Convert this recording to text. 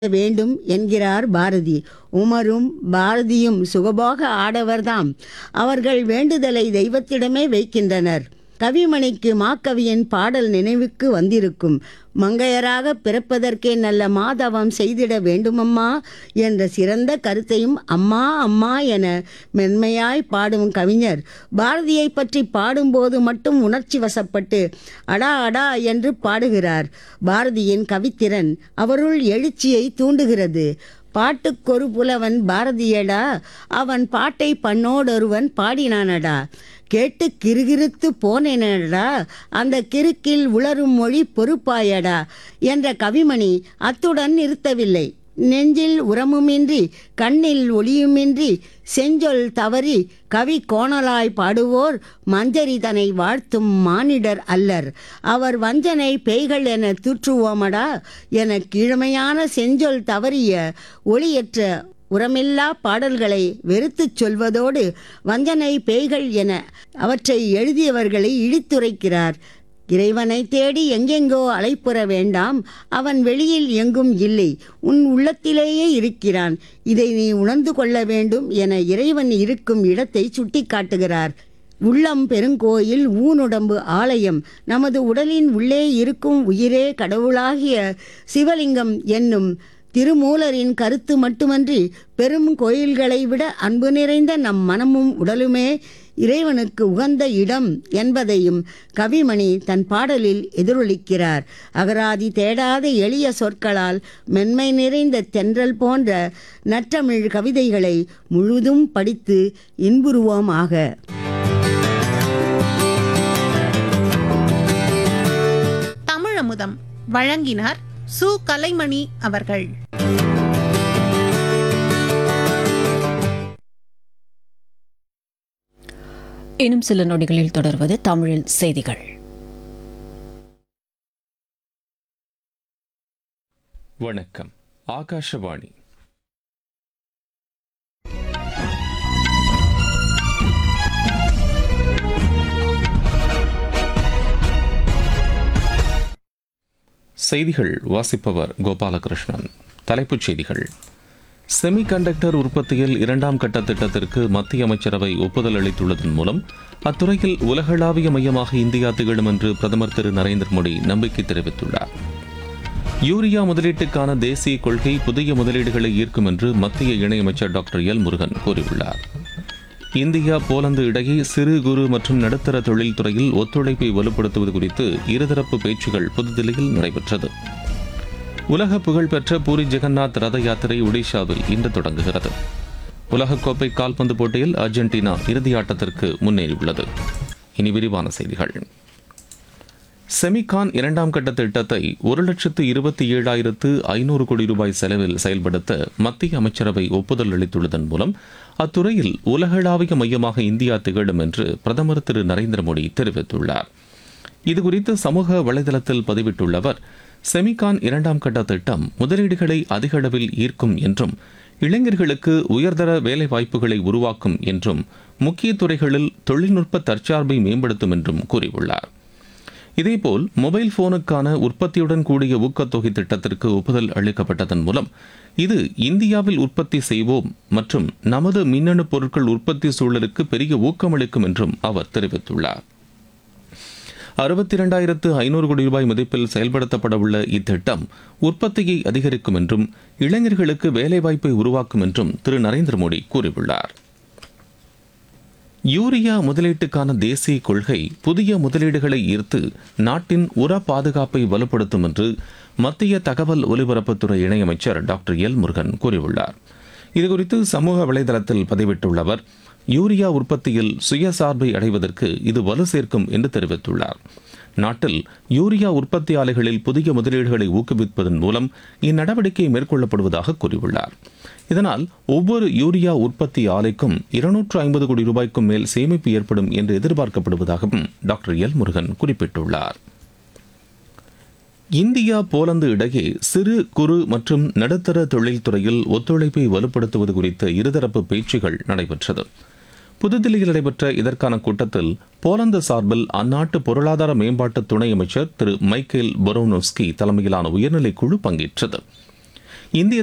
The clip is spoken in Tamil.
வேண்டும் என்கிறார் பாரதி உமரும் பாரதியும் சுகபோக ஆடவர்தாம் அவர்கள் வேண்டுதலை தெய்வத்திடமே வைக்கின்றனர் கவிமணிக்கு மாக்கவியின் பாடல் நினைவுக்கு வந்திருக்கும் மங்கையராக பிறப்பதற்கே நல்ல மாதவம் செய்திட வேண்டுமம்மா என்ற சிறந்த கருத்தையும் அம்மா அம்மா என மென்மையாய் பாடும் கவிஞர் பாரதியை பற்றி பாடும்போது மட்டும் உணர்ச்சி வசப்பட்டு அடா அடா என்று பாடுகிறார் பாரதியின் கவித்திறன் அவருள் எழுச்சியை தூண்டுகிறது பாட்டுக்கொரு புலவன் பாரதியடா அவன் பாட்டை பண்ணோடொருவன் பாடினானடா கேட்டு கிறுகிறுத்து போனேனடா அந்த கிறுக்கில் உளரும் மொழி பொறுப்பாயடா என்ற கவிமணி அத்துடன் நிறுத்தவில்லை நெஞ்சில் உரமுமின்றி கண்ணில் ஒளியுமின்றி செஞ்சொல் தவறி கவி கோணலாய் பாடுவோர் மஞ்சரி தனை வாழ்த்தும் மானிடர் அல்லர் அவர் வஞ்சனை பேய்கள் என தூற்றுவோமடா என கீழமையான செஞ்சொல் தவறிய ஒளியற்ற உரமில்லா பாடல்களை வெறுத்துச் சொல்வதோடு வஞ்சனை பேய்கள் என அவற்றை எழுதியவர்களை இழித்துரைக்கிறார் இறைவனை தேடி எங்கெங்கோ அலைப்புற வேண்டாம் அவன் வெளியில் எங்கும் இல்லை உன் உள்ளத்திலேயே இருக்கிறான் இதை நீ உணர்ந்து கொள்ள வேண்டும் என இறைவன் இருக்கும் இடத்தை சுட்டிக்காட்டுகிறார் உள்ளம் பெருங்கோயில் ஊனுடம்பு ஆலயம் நமது உடலின் உள்ளே இருக்கும் உயிரே கடவுளாகிய சிவலிங்கம் என்னும் திருமூலரின் கருத்து மட்டுமன்றி பெரும் கோயில்களை விட அன்பு நிறைந்த நம் மனமும் உடலுமே இறைவனுக்கு உகந்த இடம் என்பதையும் கவிமணி தன் பாடலில் எதிரொலிக்கிறார் அகராதி தேடாத எளிய சொற்களால் மென்மை நிறைந்த தென்றல் போன்ற நற்றமிழ் கவிதைகளை முழுதும் படித்து இன்புறுவோமாக தமிழமுதம் வழங்கினார் சு கலைமணி அவர்கள் இன்னும் சில நொடிகளில் தொடர்வது தமிழில் செய்திகள் வணக்கம் ஆகாஷவாணி செய்திகள் வாசிப்பவர் கோபாலகிருஷ்ணன் தலைப்புச் செய்திகள் செமிகண்டக்டர் உற்பத்தியில் இரண்டாம் கட்ட திட்டத்திற்கு மத்திய அமைச்சரவை ஒப்புதல் அளித்துள்ளதன் மூலம் அத்துறையில் உலகளாவிய மையமாக இந்தியா திகழும் என்று பிரதமர் திரு நரேந்திர மோடி நம்பிக்கை தெரிவித்துள்ளார் யூரியா முதலீட்டுக்கான தேசிய கொள்கை புதிய முதலீடுகளை ஈர்க்கும் என்று மத்திய இணையமைச்சர் டாக்டர் எல் முருகன் கூறியுள்ளார் இந்தியா போலந்து இடையே சிறு குறு மற்றும் நடுத்தர தொழில் துறையில் ஒத்துழைப்பை வலுப்படுத்துவது குறித்து இருதரப்பு பேச்சுகள் புதுதில்லியில் நடைபெற்றது உலக புகழ்பெற்ற பூரி ஜெகநாத் ரத யாத்திரை ஒடிஷாவில் இன்று தொடங்குகிறது உலகக்கோப்பை கால்பந்து போட்டியில் அர்ஜென்டினா இறுதியாட்டத்திற்கு முன்னேறியுள்ளது இனி விரிவான செய்திகள் செமிகான் இரண்டாம் கட்ட திட்டத்தை ஒரு லட்சத்து இருபத்தி ஏழாயிரத்து ஐநூறு கோடி ரூபாய் செலவில் செயல்படுத்த மத்திய அமைச்சரவை ஒப்புதல் அளித்துள்ளதன் மூலம் அத்துறையில் உலகளாவிய மையமாக இந்தியா திகழும் என்று பிரதமர் திரு நரேந்திர மோடி தெரிவித்துள்ளார் இதுகுறித்து சமூக வலைதளத்தில் பதிவிட்டுள்ள அவர் செமிகான் இரண்டாம் கட்ட திட்டம் முதலீடுகளை அதிக அளவில் ஈர்க்கும் என்றும் இளைஞர்களுக்கு உயர்தர வேலை வாய்ப்புகளை உருவாக்கும் என்றும் முக்கிய துறைகளில் தொழில்நுட்ப தற்சார்பை மேம்படுத்தும் என்றும் கூறியுள்ளார் இதேபோல் மொபைல் போனுக்கான உற்பத்தியுடன் கூடிய ஊக்கத்தொகை திட்டத்திற்கு ஒப்புதல் அளிக்கப்பட்டதன் மூலம் இது இந்தியாவில் உற்பத்தி செய்வோம் மற்றும் நமது மின்னணு பொருட்கள் உற்பத்தி சூழலுக்கு பெரிய ஊக்கமளிக்கும் என்றும் அவர் தெரிவித்துள்ளார் அறுபத்தி இரண்டாயிரத்து ஐநூறு கோடி ரூபாய் மதிப்பில் செயல்படுத்தப்பட உள்ள இத்திட்டம் உற்பத்தியை அதிகரிக்கும் என்றும் இளைஞர்களுக்கு வேலைவாய்ப்பை உருவாக்கும் என்றும் திரு நரேந்திர மோடி கூறியுள்ளார் யூரியா முதலீட்டுக்கான தேசிய கொள்கை புதிய முதலீடுகளை ஈர்த்து நாட்டின் உர பாதுகாப்பை வலுப்படுத்தும் என்று மத்திய தகவல் ஒலிபரப்புத்துறை இணையமைச்சர் டாக்டர் எல் முருகன் கூறியுள்ளார் இதுகுறித்து சமூக வலைதளத்தில் பதிவிட்டுள்ள அவர் யூரியா உற்பத்தியில் சுயசார்பை அடைவதற்கு இது வலு சேர்க்கும் என்று தெரிவித்துள்ளார் நாட்டில் யூரியா உற்பத்தி ஆலைகளில் புதிய முதலீடுகளை ஊக்குவிப்பதன் மூலம் இந்நடவடிக்கை மேற்கொள்ளப்படுவதாக கூறியுள்ளார் இதனால் ஒவ்வொரு யூரியா உற்பத்தி ஆலைக்கும் இருநூற்று ஐம்பது கோடி ரூபாய்க்கும் மேல் சேமிப்பு ஏற்படும் என்று எதிர்பார்க்கப்படுவதாகவும் டாக்டர் எல் முருகன் குறிப்பிட்டுள்ளார் இந்தியா போலந்து இடையே சிறு குறு மற்றும் நடுத்தர தொழில்துறையில் ஒத்துழைப்பை வலுப்படுத்துவது குறித்த இருதரப்பு பேச்சுகள் நடைபெற்றது புதுதில்லியில் நடைபெற்ற இதற்கான கூட்டத்தில் போலந்து சார்பில் அந்நாட்டு பொருளாதார மேம்பாட்டு துணை அமைச்சர் திரு மைக்கேல் பொரோனோஸ்கி தலைமையிலான உயர்நிலைக் குழு பங்கேற்றது இந்திய